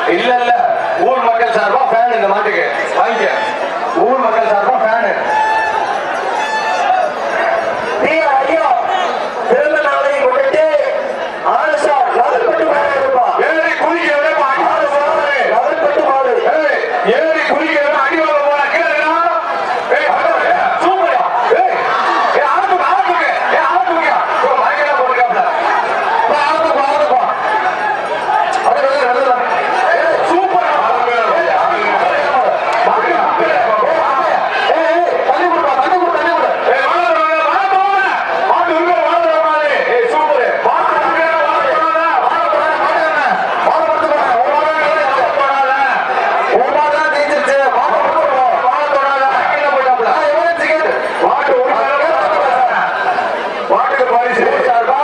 இல்ல இல்ல ஊர் மக்கள் சார்பா ஃபேன் இந்த மாட்டுக்கு வாங்கிக்க ஊர் மக்கள் சார்பா ஃபேனு ஐயா ஐயா பிறந்த நாளை முன்னிட்டு ஆலசா நகர்பட்டு மாடு இருப்பா ஏறி குளிக்கிறவனே பாடி நகர்பட்டு மாடு ஏய், ஏறி குளிக்கிறவன் அடி வாங்க போனா கேளுடா. ஏய், அடடா, சூப்பர்யா. ஏய், ஏய், ஆளத்துக்கு, ஆளத்துக்கு. ஏய், ஆளத்துக்குயா. ஓ, மயக்கெல்லாம் போட்டுருக்காப்ல. பா, ஆளத்துக்கு, ஆளத்துக்கு வா. அது நல்லது, நல்லது. ஏய், சூப்பர்யா. ஏய், மாட்டுக்கு, மாட்டுக்கு. ஏய், ஏய், தண்ணி குடுப்பா, தண்ணி குடு, தண்ணி குடு. ஏய், வாழ தராத, வாழ தராத. மாட்டு உள்ள வாழ தராத. ஏய், சூப்பரு. மாட்டு உள்ள வாழ தராத. வாழ தராத, மாட்டு என்ன? வாழ படுத்து போறேன். ஒரு வாழ தராத. ஒருவாதான் ஜெயிச்சிருச்சு. மாட்டு உள்ள போ. வாழ தராத. கீழே போயிட்டாப்ல. ஆ, எவ்வளவு ticket? மாட்டு உள்ள மாட்டுக்கு பரிசு சார்பா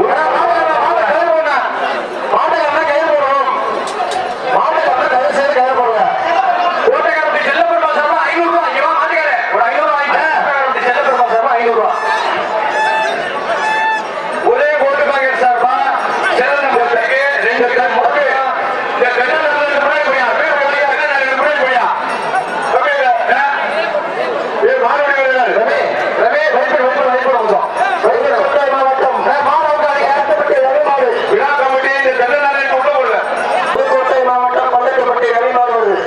மாட்டுக்காரனா கையில் போடணும் மாட்டுக்காரனா தயவு செய்து கையில் போடுங்க கோட்டைக்காரப்பட்டி செல்லப்பெருமா சார்பா ஐநூறு ரூபாய் இங்க வா மாட்டுக்காரே ஒரு ஐநூறு ரூபாய் கோட்டைக்காரப்பட்டி செல்லப்பெருமா சார்பா ஐநூறு ரூபாய் ஒரே கோட்டு பாக்கெட் சார்பா சேலம் கோட்டைக்கு ரெண்டு கிலோ முட்டை இந்த கண்ணன் நல்லது முன்னாடி போயா பேர் போயா கண்ணன் நல்லது முன்னாடி போயா ரவி ஏ மாறி ரவி ரவி வைப்பு வைப்பு வைப்பு கொஞ்சம் கோட்டை மாவட்டம் பள்ளப்பட்டி ரவி மாடு விழா கமிட்டி இந்த கண்ணன் நல்லது உள்ள போடல புதுக்கோட்டை மாவட்டம் பள்ளப்பட்டி ரவி மாடு வருது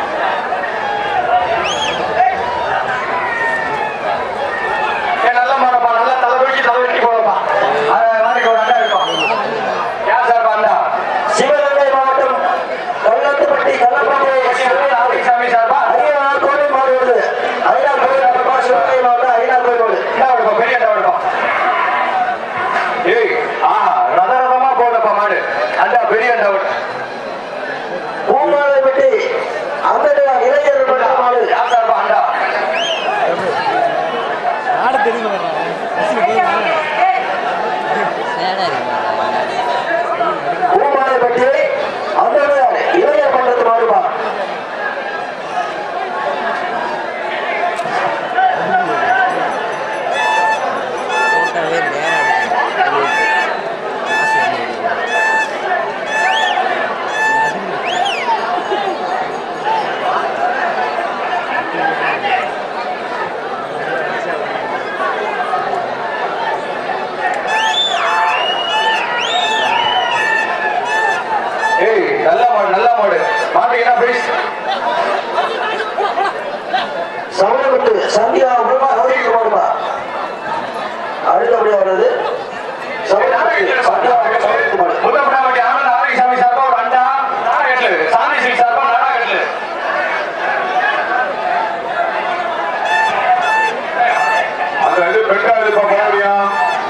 ஏ நல்ல மாடப்பா நல்ல தலை தூக்கி தலை வெட்டி போடப்பா அது நாளைக்கு ஒரு அண்டா இருப்பான் யார் சார் அண்டா சிவகங்கை மாவட்டம் கள்ளத்துப்பட்டி கள்ளப்பட்டி ஆதிசாமி சார்பா ஐயனார் கோவில் மாடு வருது ஐயனார் கோவில் மாடுப்பா சிவகங்கை மாவட்டம் ஐயனார் கோவில் மாடு என்ன எடுப்பா பெரிய அண்டா எடுப்பா ஏய் ஆஹா ரத ரதமா போடப்பா மாடு அண்டா பெரிய அண்டா விட்டு பூமாலை பெட்டி அந்த இளைஞர் மன்ற மாடு யார் சார்பா அண்டா ஆட தெரியுது சேடா இருக்கு பூமாலை பெட்டி அந்த இளைஞர் மன்றத்து மாடுப்பா போட்டாவே நேரா இருக்கு காசு வந்து ஏய் நல்ல மாடு நல்ல மாடு மாட்டுக்கு என்ன பிரைஸ் சமணப்பட்டு சந்தியா உலமா கௌரிக்கு மாடுப்பா அடுத்தபடியா வருது சமணப்பட்டு சந்தியா கௌரிக்கு மாடு முதப்படாமட்டி ஆனந்த் ஆரோக்கியசாமி சார்பா ஒரு அண்டா நாடகட்லு சாந்தி சிங் சார்பா நாடகட்லு அது வந்து பெண்காவது இப்ப போக முடியும்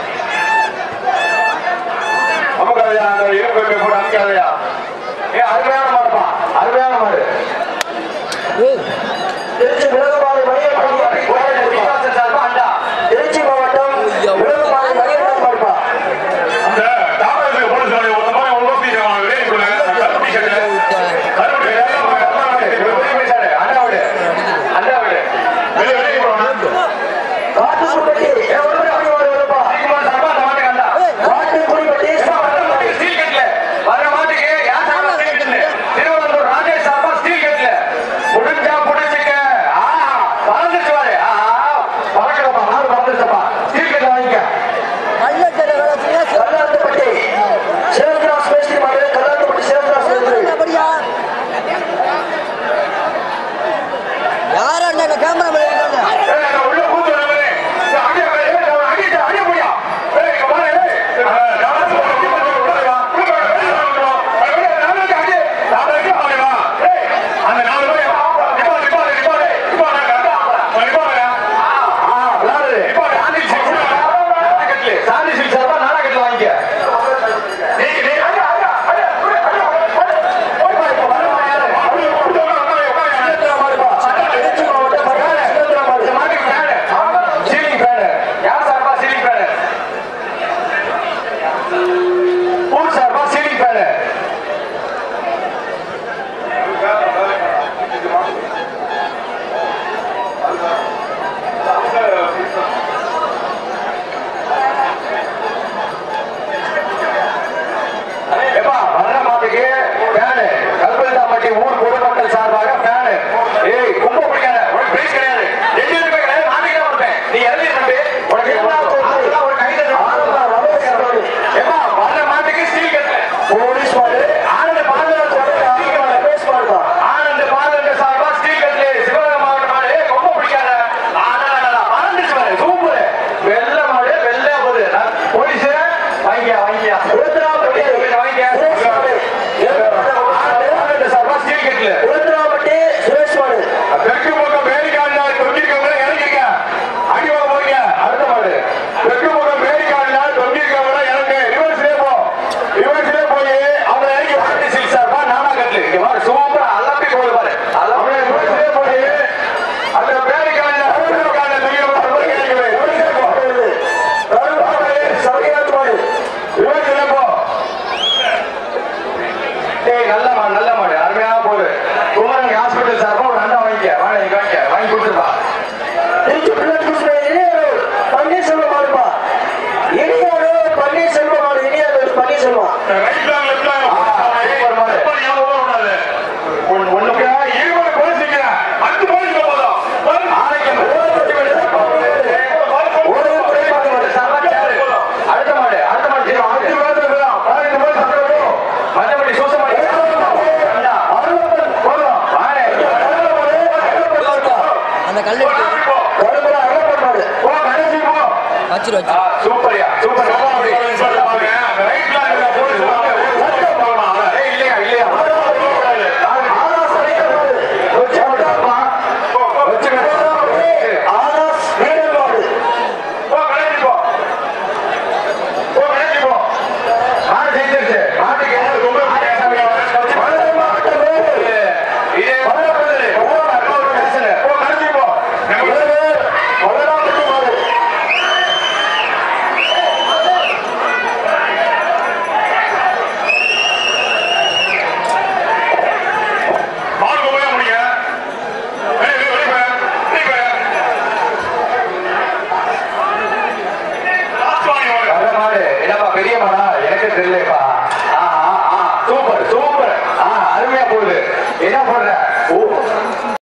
அமுக்காதையா அந்த இருப்பு போட்டு அமுக்காதையா ஏ அருமையான மாடுப்பா அருமையான மாடு ஏய் திருச்சி விலகுமாறு மணியன் விகாசன் சார்பா அண்டா திருச்சி மாவட்டம் விலகுமாறு மணியன் மாடுப்பா அந்த தாமரத்துக்கு போலீஸ் வேலையை ஒரு மாதிரி ஒரு ஓசி வெளியே கொடுங்க கருப்பு டிஷர்ட்ல கருப்பு அண்டா விடு அண்டா விடு வெளியே வெளியே போகணும் காட்டுக்குடிப்பட்டி மாடு வருப்பா குமார் சார்பா அந்த மாட்டுக்கு அண்டா காட்டுக்குடிப்பட்டி ஸ்டீல் கட்ல வர மாட்டுக்கு யார் சார்பா ஸ்டீல் கட்ல திருவள்ளூர் ராஜேஷ் சார்பா ஸ்டீல் கட்ல முடிஞ்சா புடிச்சுக்க ஆஹா பறந்துச்சு பாரு ஆஹா பறக்கடப்பா மாடு பறந்துச்சப்பா ஸ்டீல் கட்ல வாங்கிக்க கள்ளக்கடை வேலை கல்லாத்துப்பட்டி சிவகிராஸ் மேஸ்திரி மாடு கல்லாத்துப்பட்டி சிவகிராஸ் மேஸ்திரி அப்படியா யாரா இருந்தாங்க கேமரா மேல இருக்காங்க ஏய், நான் உள்ள கூத்து வரவே அடிய அடிய அடிய அடிய போயா ஏய் இங்க பாரு ஏய் நான் அந்த நாலு பேர் நிப்பாடு நிப்பாடு நிப்பாடு நிப்பாடு நிப்பாடு விளாடுது சாந்தி சிங் நாடகட்ல சாந்தி சிங் சார்பா நாடகட்ல வாங்கிக்க நீங்க நீ அடியா அடியா அடியா திருச்சி மாவட்டம் மரியாதை சுதந்திர மாடு சீலிங் ஃபேனு யார் சார்பா சீலிங் ஃபேனு ஊர் சார்பா சீலிங் ஃபேனு எப்பா வர்ற மாட்டுக்கு ஃபேனு கல்பல் உளுந்தராம்பட்டி ஊர் பொதுமக்கள் சார்பாக ஃபேனு ஏய் கும்ப பிடிக்காத உனக்கு பிரைஸ் கிடையாது ரெண்டு ரூபாய் கிடையாது நாளைக்கு தான் கொடுப்பேன் நீ எழுதி தம்பி உனக்கு என்ன ஒரு கை ஆரம்பா ரமேஷ் மாடு ஏமா வர்ற மாட்டுக்கு ஸ்டீல் கட்டு போலீஸ் மாடு ஆனந்த பாதுகாப்பு ஸ்டீல் கட்டு ரமேஷ் மாடுதான் ஆனந்த பாதுகாப்பு சார்பா ஸ்டீல் கட்டு சிவகங்கை மாவட்ட மாடு ஏய் ரொம்ப பிடிக்காத மறந்துச்சு பாரு சூப்பர் வெள்ளை மாடு வெள்ளை போகுது போலீஸ் வாங்கியா வாங்கியா உளுந்தராம்பட்டி வாங்கியா சுரேஷ் மாடு ஆனந்த சார்பா ஸ்டீல் கட்டுல உளுந்தராம்பட்டி சுரேஷ் மாடு தெற்கு பக்கம் மேரிக்காடுல தொங்கிருக்கவங்க இறங்கிருக்க அடிவாங்க போறீங்க அடுத்த மாடு தெற்கு பக்கம் மேரிக்காடுல தொங்கிருக்கவங்க இறங்கு ரிவர்ஸ்லயே போ ரிவர்ஸ்லயே போய் அவங்க இறங்கி வாட்டி சில்க் சார்பா நானா கட்டு இங்க பாரு சூப்பரா அலப்பி போகுது பாரு அவங்க ரிவர்ஸ்லயே போய் அந்த மேரிக்காடுல மேரிக்காடுல தொங்கிருக்கவங்க இறங்கி போய் ரிவர்ஸ்லயே போ சரகையாத்து மாடு ரிவர்ஸ்லயே போ ஏய் நல்ல மாடு நல்ல மாடு அருமையா போகுது குமரன் ஹாஸ்பிட்டல் சார்பா ஒரு அண்டா வாங்கிக்க வாங்க இங்க வாங்கிக்க வாங்கி கொடுத்துருப்பா திருச்சி பிள்ளை கிருஷ்ண இனியாரு பன்னீர்செல்வம் மாடுப்பா இனியாரு பன்னீர்செல்வம் மாடு இனியாரு Panneerselvam right plan left plan எப்படி ஞாபகம் கூடாது ஒண்ணுக்கு இருபது போலீஸ் நிக்கிறேன் அஞ்சு போலீஸ் போதும் நாளைக்கு ஒரு முறை பார்க்க மாட்டேன் சார் கேளு. அடுத்த மாடு அடுத்த மாடு சரி, அஞ்சு பேர் இருக்கிறோம். பதினஞ்சு பேர் சண்டை மற்றபடி சூசமாடி போதும் வாடே. அந்த கல்லு எடுத்து கரும்புல அழகப்பன் மாடு போ, கடைசி போ. வச்சிரு ஆ, வச்சிரு சூப்பர்யா சூப்பர் ரைட் பிளான் போலீஸ் ஏய், இல்லையா இல்லையா ஆகாஷ் அழைக்கல் மாடு வச்சுக்கப்பா. வச்சுக்கப்பா. ஆகாஷ் வீரல் மாடு போ, கடைசி போ. போ, கடைசி போ. மாடு ஜெயிச்சிருச்சு. மாட்டுக்கு யாரு ரொம்ப மதுரை மாவட்டம் இது. இது மதுரை பிரதரு. ஓட, இன்னொரு பிரச்சனை. போ, கடைசி போ. கொலராப்பட்டி மாடு மாடு போய் முடிங்க வெளியே வெளியே வெளியே லாஸ்ட் வாங்கி வாங்க நல்ல மாடு. என்னப்பா, பெரிய மாடா எனக்கு தெரியலப்பா ஆஹா, ஆ, சூப்பர் சூப்பர் ஆ, அருமையா போகுது என்ன பண்ற ஓ